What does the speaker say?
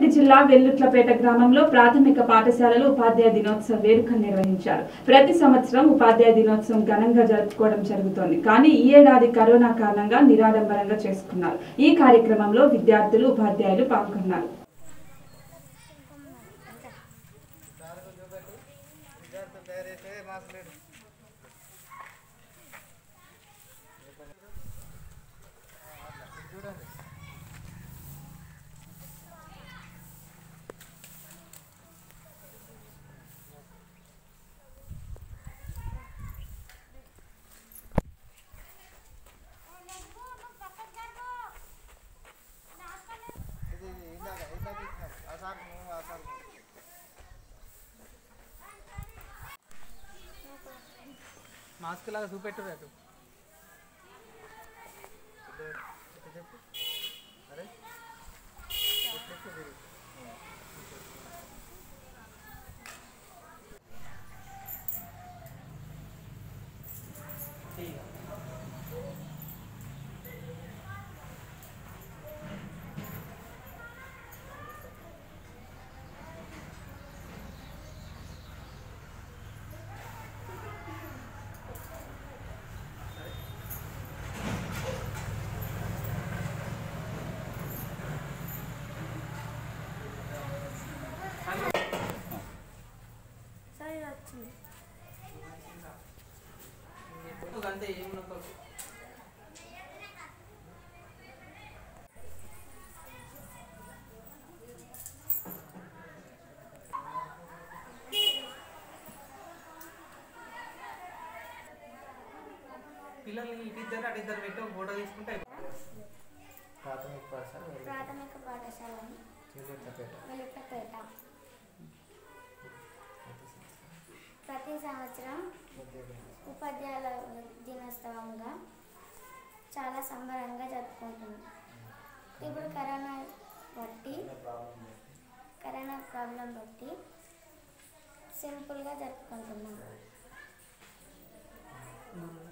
రంగారెడ్డి జిల్లా వెల్లుట్లపేట గ్రామంలో ప్రాథమిక పాఠశాలలో ఉపాధ్యాయ దినోత్సవ వేడుకలు నిర్వహించారు ప్రతి సంవత్సరం ఉపాధ్యాయ దినోత్సవం ఘనంగా జరుపుకోవడం జరుగుతోంది కానీ ఈ ఏడాది కరోనా కారణంగా నిరాడంబరంగా చేసుకున్నారు ఈ కార్యక్రమంలో విద్యార్థులు ఉపాధ్యాయులు పాల్గొన్నారు ఇది ఇందాక ఇందాక ఇచ్చినాం ఆ సార్ నువ్వు ఆ సార్ నువ్వు. మాస్క్ లాగా చూపెట్టు అటు ఇటు ఇటు చెప్పు అరే ఇటు చెప్పు తిరుగు. సరే వచ్చింది అంతే ఏం నొక్కకు. పిల్లల్ని ఇటు ఇద్దరు అటు ఇద్దరు పెట్టి ఒక ఫోటో తీసుకుంటే అయిపోతుంది. ప్రాథమిక పాఠశాల వెలుగు- ప్రాథమిక పాఠశాలని చిలుకపేట. వెలుపపేట ప్రతి సంవత్సరం ఉద్యోగం. ఉపాధ్యాయుల దినోత్సవంగా చాలా సంబరంగా జరుపుకుంటున్నాం ఇప్పుడు కరోనా బట్టి కరోనా ప్రాబ్లం బట్టి సింపుల్గా జరుపుకుంటున్నాం నువ్వు